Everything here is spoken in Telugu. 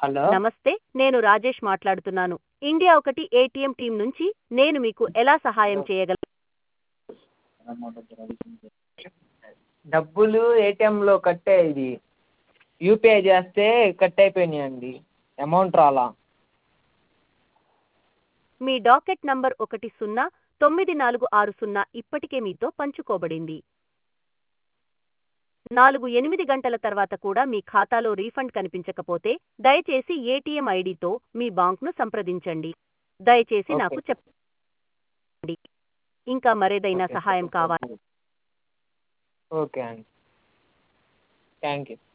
హలో నమస్తే నేను రాజేష్ మాట్లాడుతున్నాను ఇండియా ఒకటి ఏటీఎం టీం నుంచి నేను మీకు ఎలా సహాయం చేయగలను డబ్బులు ఏటీఎంలో కట్ అయ్యాయి యూపీఐ చేస్తే కట్ అయిపోయినాయండి అమౌంట్ రాలా మీ డాకెట్ నంబర్ ఒకటి సున్నా తొమ్మిది నాలుగు ఆరు సున్నా ఇప్పటికే మీతో పంచుకోబడింది నాలుగు ఎనిమిది గంటల తర్వాత కూడా మీ ఖాతాలో రీఫండ్ కనిపించకపోతే దయచేసి ఏటీఎం ఐడితో మీ బాంక్ను సంప్రదించండి దయచేసి నాకు ఓకే. చెప్పండి ఇంకా మరేదైనా ఓకే. సహాయం కావాలా ఓకే అండి థ్యాంక్ యూ